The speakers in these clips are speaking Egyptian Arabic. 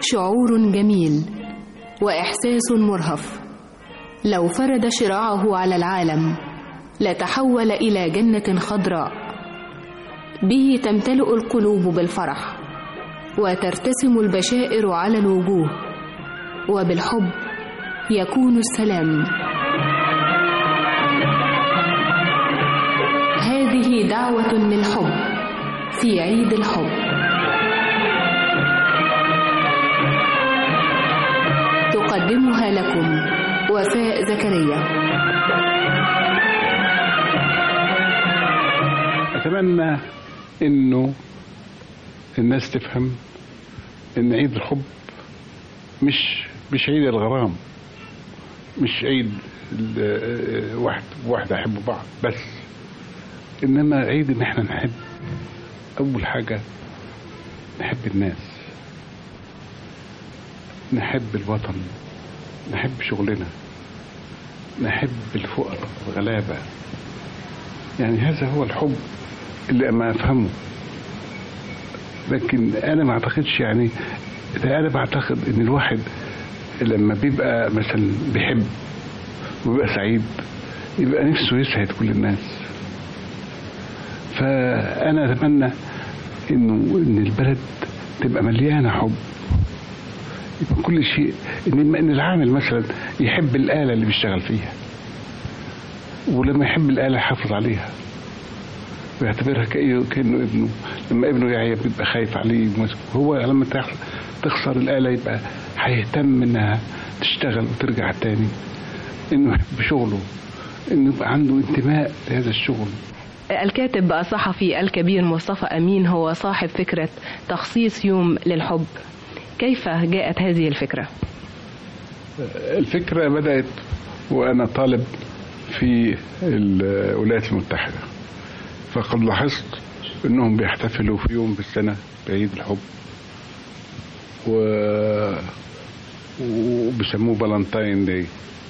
شعور جميل وإحساس مرهف لو فرد شراعه على العالم لتحول إلى جنة خضراء به تمتلئ القلوب بالفرح وترتسم البشائر على الوجوه وبالحب يكون السلام هذه دعوة للحب في عيد الحب تقدمها لكم وفاء زكريا أتمنى إنه الناس تفهم إن عيد الحب مش مش عيد الغرام مش عيد ال- واحد واحدة يحبوا بعض بس إنما عيد إن إحنا نحب أول حاجة نحب الناس نحب الوطن نحب شغلنا نحب الفقراء الغلابة يعني هذا هو الحب اللي ما أفهمه لكن أنا ما أعتقدش يعني ده أنا بعتقد إن الواحد لما بيبقى مثلا بيحب وبيبقى سعيد يبقى نفسه يسعد كل الناس فأنا أتمنى إنه إن البلد تبقى مليانة حب يبقى كل شيء إن إن العامل مثلا يحب الآلة اللي بيشتغل فيها ولما يحب الآلة يحافظ عليها ويعتبرها كأنه كأنه ابنه لما ابنه يعيا بيبقى خايف عليه وماسكه. هو لما تخ- تخسر الآلة يبقى هيهتم إنها تشتغل وترجع تاني إنه يحب شغله إنه يبقى عنده انتماء لهذا الشغل الكاتب الصحفي الكبير مصطفى أمين هو صاحب فكرة تخصيص يوم للحب كيف جاءت هذه الفكرة؟ الفكرة بدأت وأنا طالب في الولايات المتحدة فقد لاحظت أنهم بيحتفلوا في يوم في السنة بعيد الحب و وبيسموه فالنتاين داي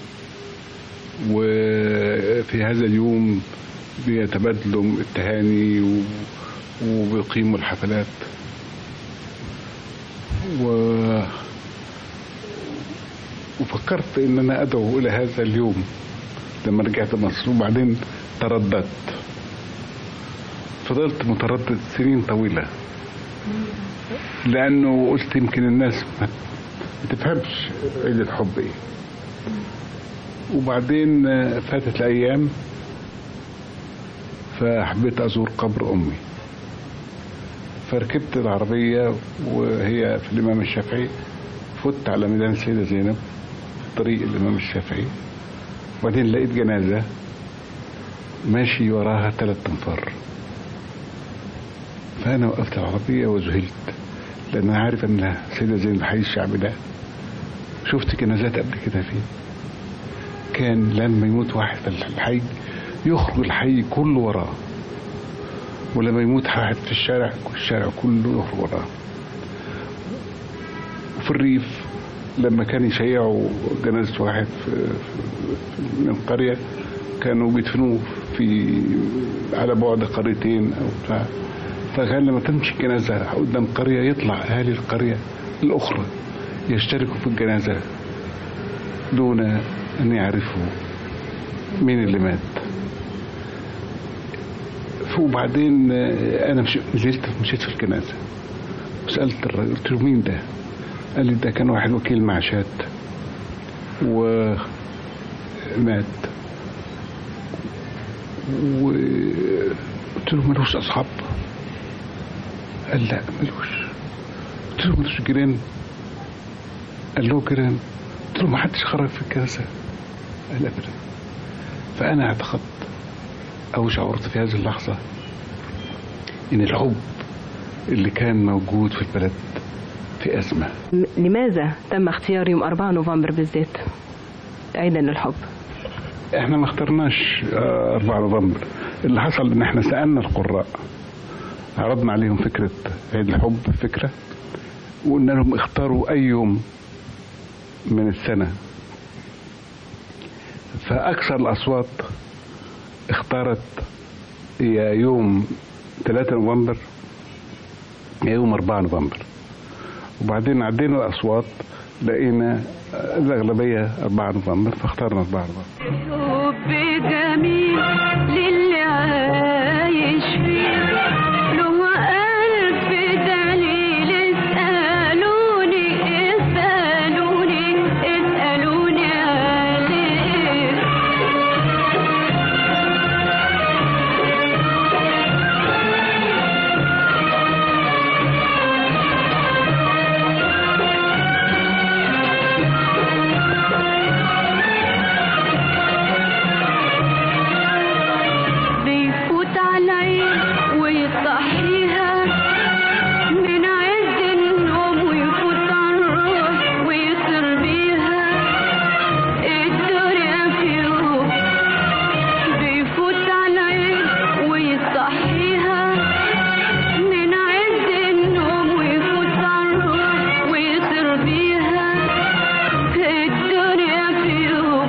وفي هذا اليوم بيتبادلوا التهاني و... وبيقيموا الحفلات و... وفكرت ان انا ادعو الى هذا اليوم لما رجعت مصر وبعدين ترددت فضلت متردد سنين طويلة لأنه قلت يمكن الناس ما ما تفهمش عيد الحب إيه وبعدين آه، فاتت الأيام فحبيت أزور قبر أمي فركبت العربية وهي في الإمام الشافعي فت على ميدان السيدة زينب طريق الإمام الشافعي وبعدين لقيت جنازة ماشي وراها ثلاث أنفار فأنا وقفت العربية وذهلت لأن أنا عارف أن السيدة زينب الحي الشعبي ده شفت جنازات قبل كده فيه كان لما يموت واحد في الحي يخرج الحي كله وراه ولما يموت واحد في الشارع الشارع كله يخرج وراه وفي الريف لما كان يشيعوا جنازة واحد في في- من قرية كانوا بيدفنوه في على بعد قريتين أو بتاع فكان لما تمشي الجنازة قدام قرية يطلع أهالي القرية الأخرى يشتركوا في الجنازة دون أن يعرفوا مين اللي مات وبعدين آه، أنا مش نزلت مشيت في الجنازة وسألت الراجل قلت له مين ده؟ قال لي ده كان واحد وكيل معاشات ومات وقلت له ملوش أصحاب قال لا ملوش قلت له ملوش جيران قال له جيران قلت له ما حدش خرج في الكنيسة قال أبدا فأنا اعتقدت أو شعرت في هذه اللحظة إن الحب اللي كان موجود في البلد في أزمة م- لماذا تم اختيار يوم 4 نوفمبر بالذات عيدا للحب؟ احنا ما اخترناش آه، 4 نوفمبر اللي حصل ان احنا سالنا القراء عرضنا عليهم فكره عيد الحب فكره وقلنا لهم اختاروا اي يوم من السنه فاكثر الاصوات اختارت يا يوم 3 نوفمبر يا يوم 4 نوفمبر وبعدين عدينا الاصوات لقينا الاغلبيه 4 نوفمبر فاخترنا 4 نوفمبر حب جميل للي عايش فيه له ألف دليل اسألوني اسألوني اسألوني عليه بيفوت على العين ويصحيها من عز النوم ويفوت على الروح ويطير بيها الدنيا في يوم بيفوت على العين ويصحيها من عز النوم ويفوت على الروح ويطير بيها الدنيا في يوم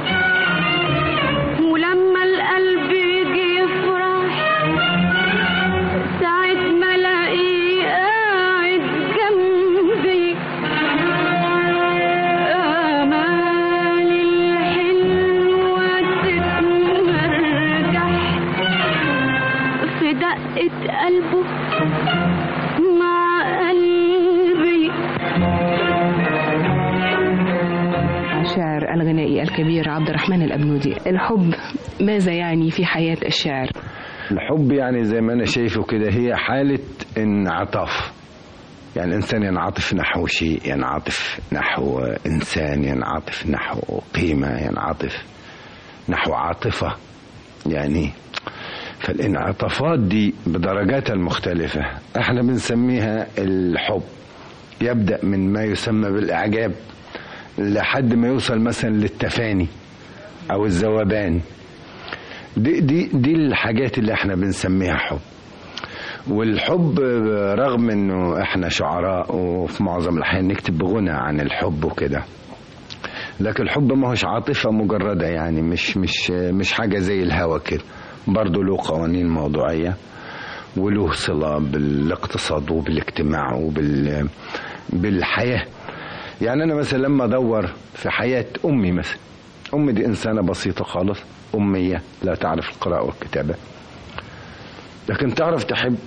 ولما القلب يجي يفرح ساعة ما الاقيه قاعد جنبي آمالي الحلوة تتمرجح في دقة قلبه مع قلبي الشاعر الغنائي الكبير عبد الرحمن الأبنودي الحب ماذا يعني في حياة الشاعر الحب يعني زي ما انا شايفه كده هي حالة انعطاف يعني الانسان ينعطف نحو شيء ينعطف نحو انسان ينعطف نحو قيمة ينعطف نحو عاطفة يعني فالانعطافات دي بدرجاتها المختلفة احنا بنسميها الحب يبدأ من ما يسمى بالاعجاب لحد ما يوصل مثلا للتفاني او الذوبان دي دي دي الحاجات اللي احنا بنسميها حب والحب رغم انه احنا شعراء وفي معظم الاحيان نكتب بغنى عن الحب وكده لكن الحب ما هوش عاطفة مجردة يعني مش مش مش حاجة زي الهوى كده برضه له قوانين موضوعية وله صلة بالاقتصاد وبالاجتماع وبال بالحياة يعني أنا مثلا لما أدور في حياة أمي مثلا أمي دي إنسانة بسيطة خالص أمية لا تعرف القراءة والكتابة لكن تعرف تحب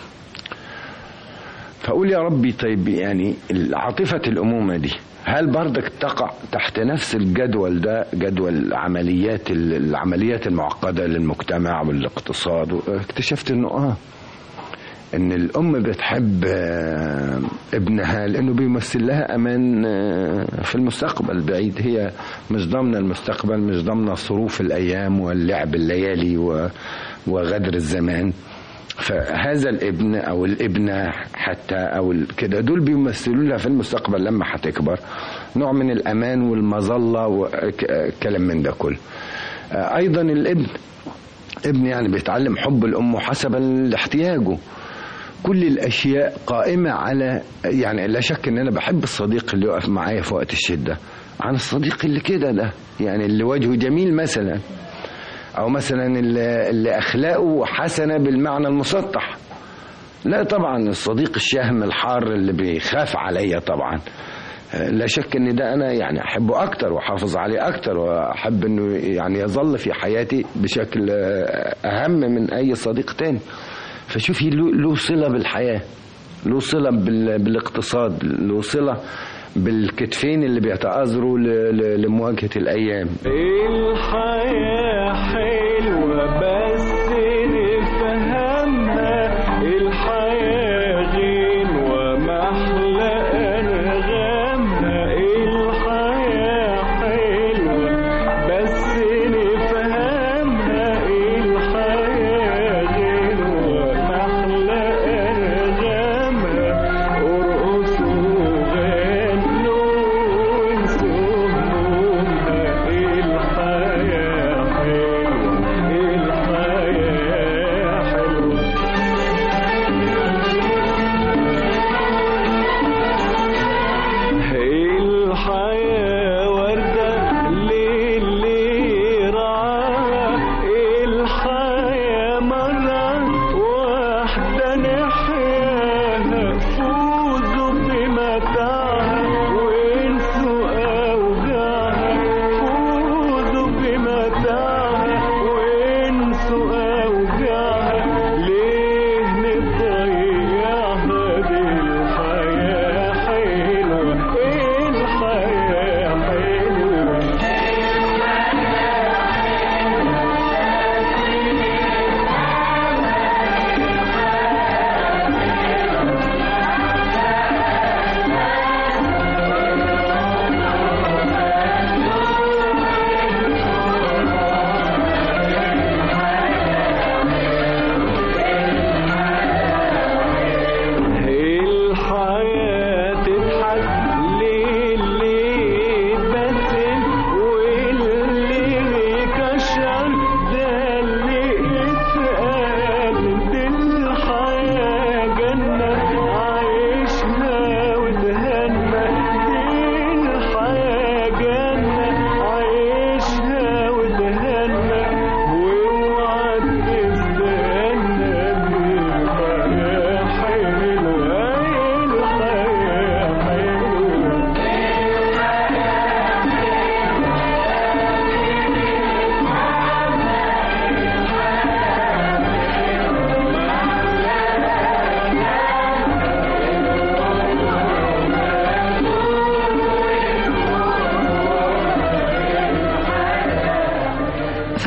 فأقول يا ربي طيب يعني عاطفة الأمومة دي هل بردك تقع تحت نفس الجدول ده جدول عمليات العمليات المعقدة للمجتمع والاقتصاد اكتشفت انه اه ان الام بتحب آه، ابنها لانه بيمثل لها امان آه، في المستقبل البعيد هي مش ضامنه المستقبل مش ضامنه صروف الايام واللعب الليالي و- وغدر الزمان فهذا الابن او الابنه حتى او ال- كده دول بيمثلوا لها في المستقبل لما هتكبر نوع من الامان والمظله وكلام من ده كله آه، ايضا الابن ابن يعني بيتعلم حب الام حسب احتياجه كل الاشياء قائمه على يعني لا شك ان انا بحب الصديق اللي يقف معايا في وقت الشده عن الصديق اللي كده ده يعني اللي وجهه جميل مثلا او مثلا اللي, اللي اخلاقه حسنه بالمعنى المسطح لا طبعا الصديق الشهم الحار اللي بيخاف عليا طبعا لا شك ان ده انا يعني احبه اكتر واحافظ عليه اكتر واحب انه يعني يظل في حياتي بشكل اهم من اي صديق تاني فشوفي له له صله بالحياه له صله بال- بالاقتصاد له صله بالكتفين اللي بيتآزروا ل- ل- لمواجهه الايام الحياة حلوة بس نفهمها الحياة غنوة محلى أنغامها الحياة حلوة بس نفهمها الحياة غنوة محلى أنغامها ارقصوا غنوا وانسوا همومها الحياة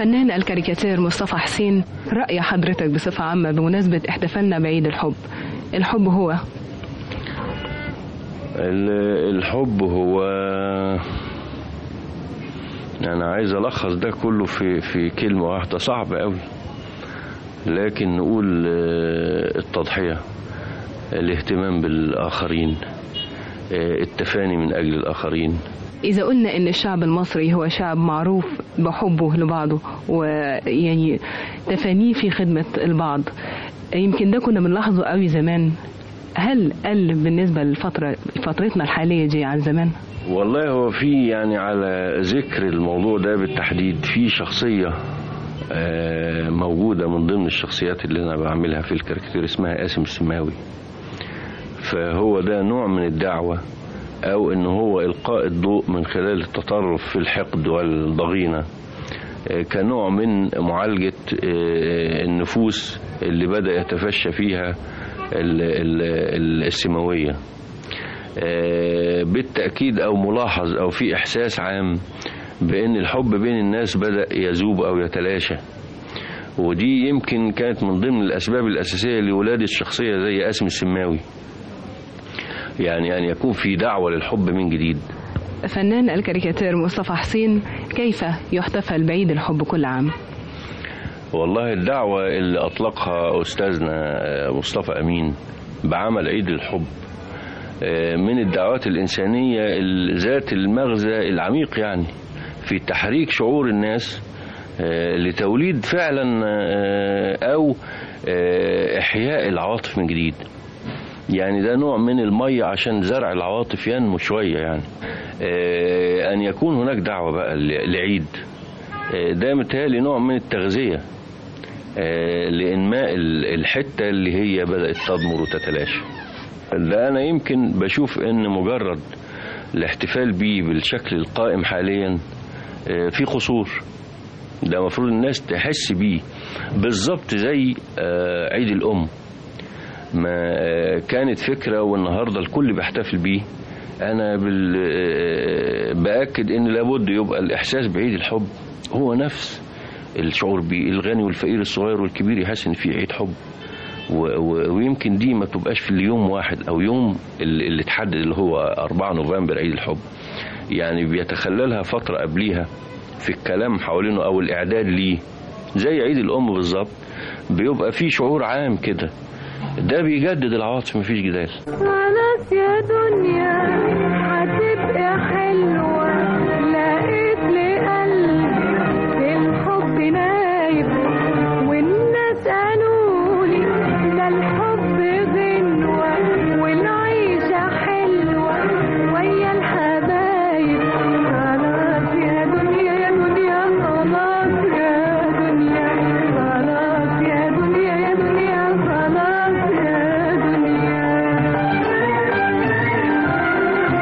فنان الكاريكاتير مصطفى حسين رأي حضرتك بصفة عامة بمناسبة احتفالنا بعيد الحب الحب هو ال- الحب هو انا عايز الخص ده كله في في كلمه واحده صعب قوي لكن نقول آه، التضحيه الاهتمام بالاخرين آه، التفاني من اجل الاخرين إذا قلنا إن الشعب المصري هو شعب معروف بحبه لبعضه ويعني تفانيه في خدمة البعض يمكن ده كنا بنلاحظه قوي زمان هل قل بالنسبة لفترة فترتنا الحالية دي عن زمان؟ والله هو في يعني على ذكر الموضوع ده بالتحديد في شخصية آه، موجودة من ضمن الشخصيات اللي أنا بعملها في الكاريكاتير اسمها قاسم السماوي فهو ده نوع من الدعوة أو إن هو إلقاء الضوء من خلال التطرف في الحقد والضغينة آه، كنوع من معالجة آه، النفوس اللي بدأ يتفشى فيها ال- ال- السماوية آه، بالتأكيد أو ملاحظ أو في إحساس عام بأن الحب بين الناس بدأ يذوب أو يتلاشى ودي يمكن كانت من ضمن الأسباب الأساسية لولادة شخصية زي قاسم السماوي يعني أن يكون في دعوة للحب من جديد فنان الكاريكاتير مصطفى حسين كيف يحتفل بعيد الحب كل عام؟ والله الدعوة اللي أطلقها أستاذنا مصطفى أمين بعمل عيد الحب آه، من الدعوات الإنسانية ال- ذات المغزى العميق يعني في تحريك شعور الناس آه، لتوليد فعلا آه، أو آه، إحياء العواطف من جديد يعني ده نوع من المية عشان زرع العواطف ينمو شوية يعني آه، أن يكون هناك دعوة بقى ل- لعيد آه، ده متهيألي نوع من التغذية آه، لإنماء ال- الحتة اللي هي بدأت تضمر وتتلاشى ده أنا يمكن بشوف إن مجرد الاحتفال بيه بالشكل القائم حاليا آه، في قصور ده المفروض الناس تحس بيه بالظبط زي آه، عيد الأم ما آه، كانت فكرة والنهاردة الكل بيحتفل بيه أنا بال... آه، بأكد إن لابد يبقى الإحساس بعيد الحب هو نفس الشعور بيه الغني والفقير الصغير والكبير يحس إن في عيد حب و... و... ويمكن دي ما تبقاش في اليوم واحد أو يوم اللي اللي اتحدد اللي هو 4 نوفمبر عيد الحب يعني بيتخللها فترة قبليها في الكلام حوالينه أو الإعداد ليه زي عيد الأم بالظبط بيبقى في شعور عام كده ده بيجدد العواطف مفيش جدال خلاص يا دنيا هتبقى حلوة لقيت لقلبي الحب نايم والناس قالولي ده الحب غنوة والعيشة حلوة ويا الحبايب خلاص يا دنيا يا دنيا خلاص يا دنيا خلاص يا دنيا يا دنيا خلاص يا دنيا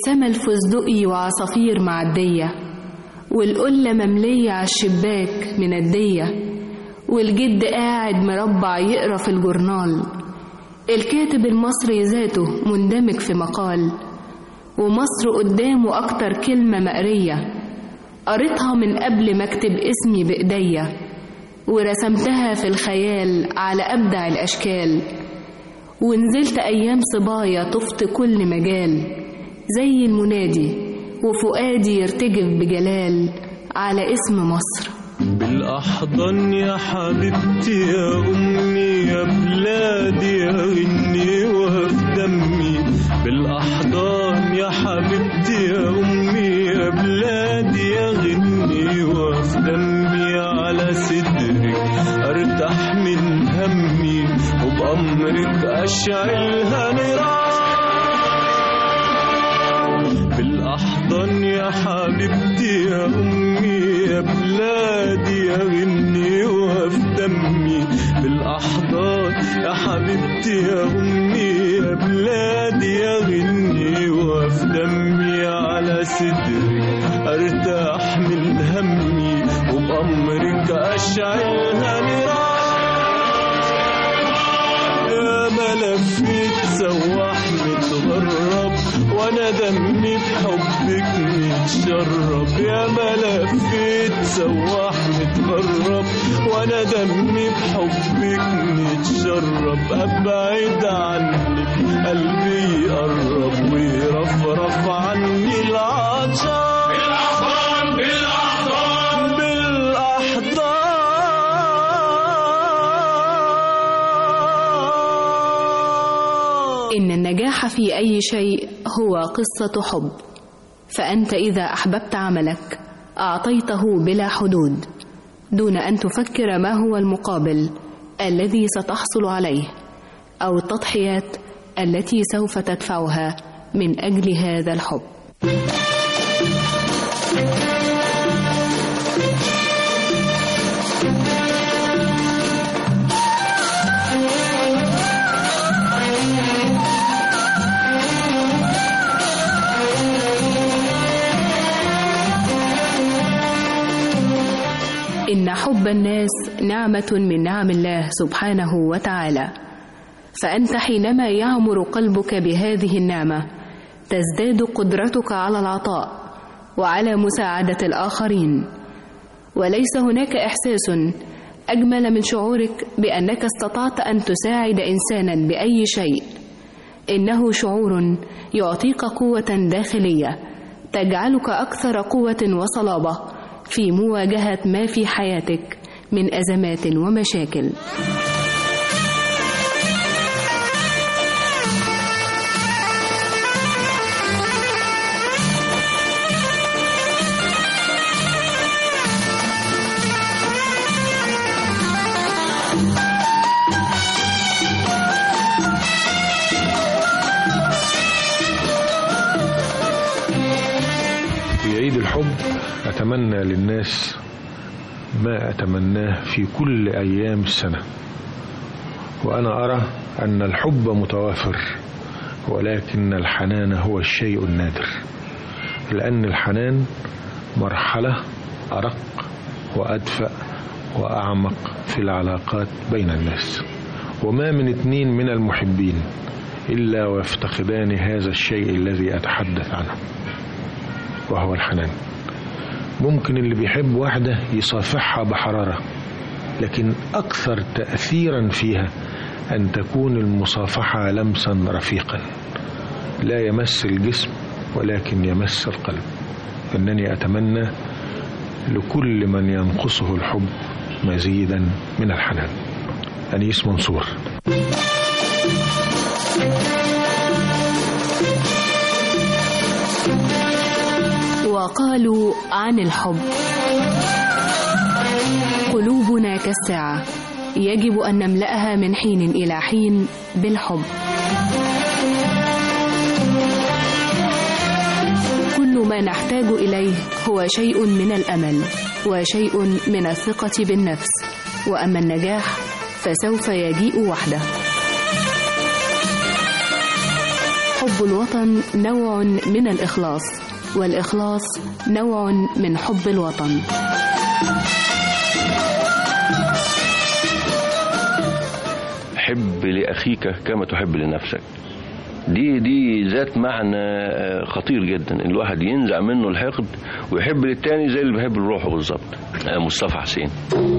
السما الفستقي وعصافير معدية والقلة مملية عالشباك من الدية والجد قاعد مربع يقرا في الجورنال الكاتب المصري ذاته مندمج في مقال ومصر قدامه أكتر كلمة مقرية قريتها من قبل ما اكتب اسمي بإيديا ورسمتها في الخيال على أبدع الأشكال ونزلت أيام صبايا طفت كل مجال زي المنادي وفؤادي يرتجف بجلال على اسم مصر بالأحضان يا حبيبتي يا أمي يا بلادي يا غني وفي دمي بالأحضان يا حبيبتي يا أمي يا بلادي يا غني وفي دمي على صدرك أرتاح من همي وبأمرك أشعلها نيران بالأحضان يا حبيبتي يا أمي يا بلادي يا غني وفي دمي بالأحضان يا حبيبتي يا أمي يا بلادي يا غني وفي دمي على صدرك أرتاح من همي وبأمرك أشعلها نيران يا ما لفيت سواح متغرب وانا دمي بحبك متشرب يا ما لفيت سواح متغرب وانا دمي بحبك متشرب ابعد عنك قلبي يقرب ويرفرف عني العطشان بالاحضان بالاحضان بالاحضان إن النجاح في أي شيء هو قصة حب فأنت إذا أحببت عملك أعطيته بلا حدود دون أن تفكر ما هو المقابل الذي ستحصل عليه أو التضحيات التي سوف تدفعها من أجل هذا الحب إن حب الناس نعمة من نعم الله سبحانه وتعالى فأنت حينما يعمر قلبك بهذه النعمة تزداد قدرتك على العطاء وعلى مساعدة الآخرين وليس هناك إحساس أجمل من شعورك بأنك استطعت أن تساعد إنسانا بأي شيء إنه شعور يعطيك قوة داخلية تجعلك أكثر قوة وصلابة في مواجهة ما في حياتك من أزمات ومشاكل في عيد الحب أتمنى للناس ما أتمناه في كل أيام السنة وأنا أرى أن الحب متوافر ولكن الحنان هو الشيء النادر لأن الحنان مرحلة أرق وأدفأ وأعمق في العلاقات بين الناس وما من اثنين من المحبين إلا ويفتقدان هذا الشيء الذي أتحدث عنه وهو الحنان ممكن اللي بيحب واحدة يصافحها بحرارة لكن أكثر تأثيرا فيها أن تكون المصافحة لمسا رفيقا لا يمس الجسم ولكن يمس القلب إنني أتمنى لكل من ينقصه الحب مزيدا من الحنان أنيس منصور وقالوا عن الحب قلوبنا كالساعة يجب أن نملأها من حين إلى حين بالحب كل ما نحتاج إليه هو شيء من الأمل وشيء من الثقة بالنفس وأما النجاح فسوف يجيء وحده حب الوطن نوع من الإخلاص والإخلاص نوع من حب الوطن حب لأخيك كما تحب لنفسك دي دي ذات معنى آه، خطير جدا الواحد ينزع منه الحقد ويحب للتاني زي اللي بيحب لروحه بالظبط آه، مصطفى حسين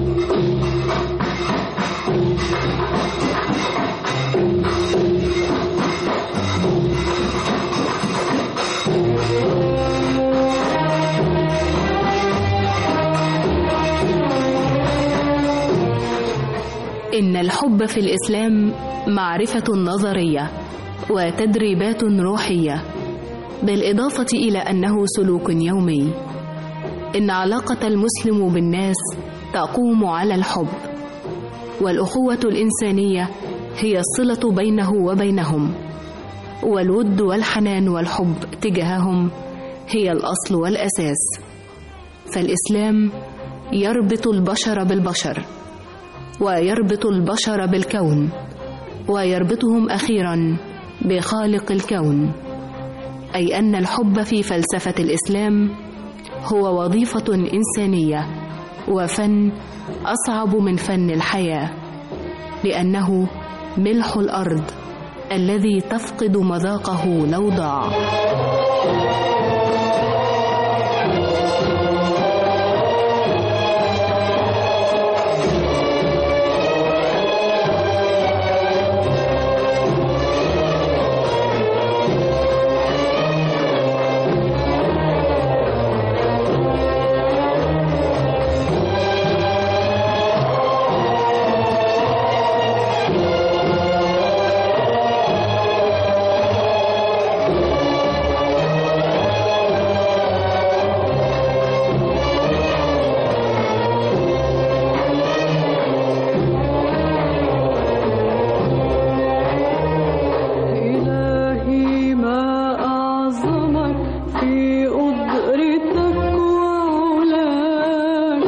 إن الحب في الإسلام معرفة نظرية وتدريبات روحية بالإضافة إلى أنه سلوك يومي إن علاقة المسلم بالناس تقوم على الحب والأخوة الإنسانية هي الصلة بينه وبينهم والود والحنان والحب تجاههم هي الأصل والأساس فالإسلام يربط البشر بالبشر ويربط البشر بالكون ويربطهم اخيرا بخالق الكون اي ان الحب في فلسفه الاسلام هو وظيفه انسانيه وفن اصعب من فن الحياه لانه ملح الارض الذي تفقد مذاقه لو ضاع إلهي ما أعظمك في قدرتك وعلاك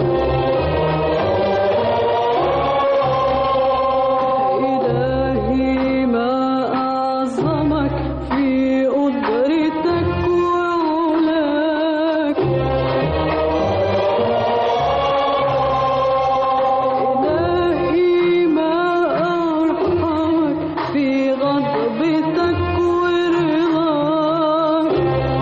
إلهي ما أعظمك في قدرتك وعلاك إلهي ما أرحمك في غضبتك ورضاك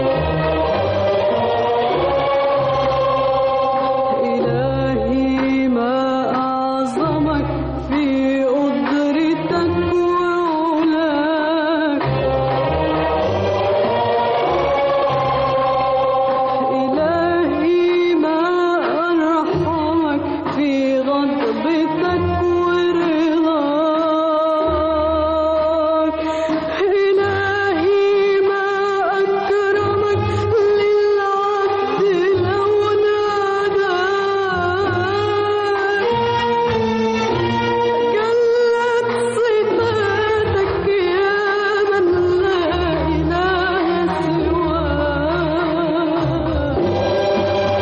إلهي ما أعظمك في قدرتك وعلاك إلهي ما أرحمك في غضبتك ورضاك إلهي ما أكرمك للعبد لو ناداك جلت صفاتك يا من لا إله سواك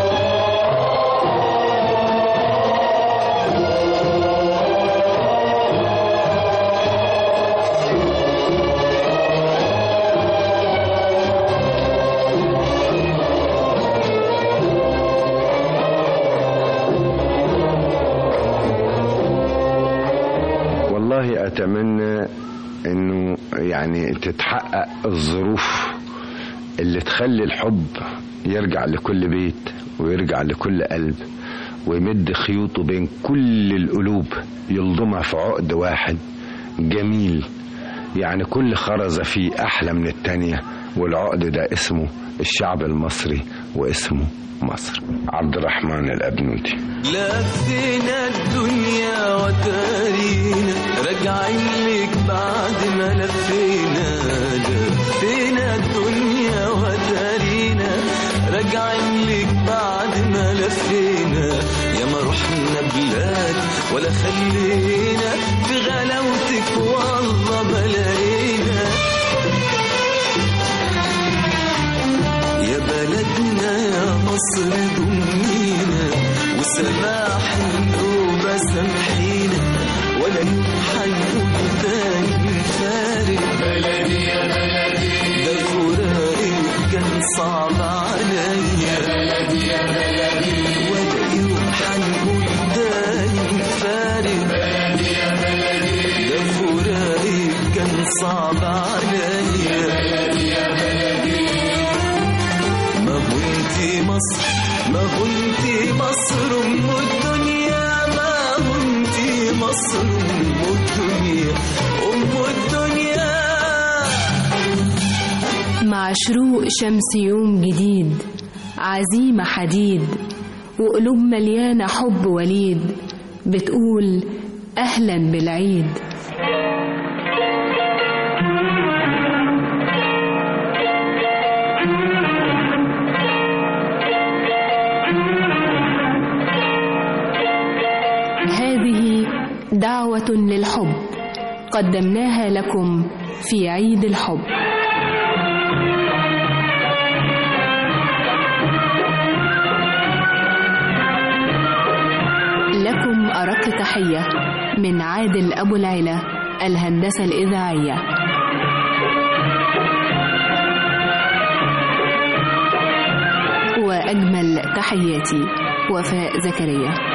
والله اتمنى انه يعني تتحقق الظروف اللي تخلي الحب يرجع لكل بيت ويرجع لكل قلب ويمد خيوطه بين كل القلوب يلضمها في عقد واحد جميل يعني كل خرزة فيه أحلى من التانية والعقد ده اسمه الشعب المصري واسمه مصر عبد الرحمن الأبنودي لفينا الدنيا وتارينا راجعين لك بعد ما لفينا لفينا الدنيا وتارينا راجعين لك بعد ما لفينا يا ما رحنا بلاد ولا خلينا في غلاوتك والله بلاقينا يا بلدنا يا مصر ضمينا وسماح النوبة سامحينا ولا يوم حنقول تاني نفارق بلدي يا بلدي صعب عليا ولا يوم حنقول تاني فارق ده فراقك كان صعب عليا ما هو انتي مصر ما هو انتي مصر ام الدنيا ما هو انتي مصر ام الدنيا ام الدنيا مع شروق شمس يوم جديد عزيمة حديد وقلوب مليانة حب وليد بتقول أهلا بالعيد هذه دعوة للحب قدمناها لكم في عيد الحب لكم أرق تحية من عادل أبو العلا الهندسة الإذاعية وأجمل تحياتي وفاء زكريا